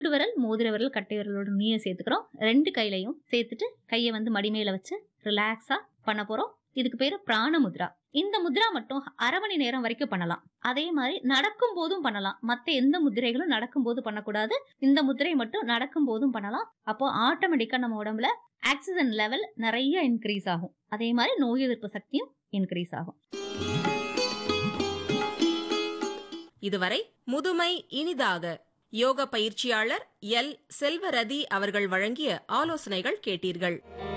விரல் மோதிர விரல் கட்டை விரலோட நுனியை சேர்த்துக்கிறோம் ரெண்டு கையிலையும் சேர்த்துட்டு கையை வந்து மடிமேல வச்சு ரிலாக்ஸா பண்ண போறோம் இதுக்கு பேரு பிராண முத்ரா இந்த முத்ரா மட்டும் அரை மணி நேரம் வரைக்கும் பண்ணலாம் அதே மாதிரி நடக்கும் போதும் பண்ணலாம் மத்த எந்த முதிரைகளும் நடக்கும் போது பண்ணக்கூடாது இந்த முதிரை மட்டும் நடக்கும் போதும் பண்ணலாம் அப்போ ஆட்டோமேட்டிக்கா நம்ம உடம்புல ஆக்சிஜன் லெவல் நிறைய இன்க்ரீஸ் ஆகும் அதே மாதிரி நோய் எதிர்ப்பு சக்தியும் இன்க்ரீஸ் ஆகும் இதுவரை முதுமை இனிதாக யோக பயிற்சியாளர் எல் செல்வரதி அவர்கள் வழங்கிய ஆலோசனைகள் கேட்டீர்கள்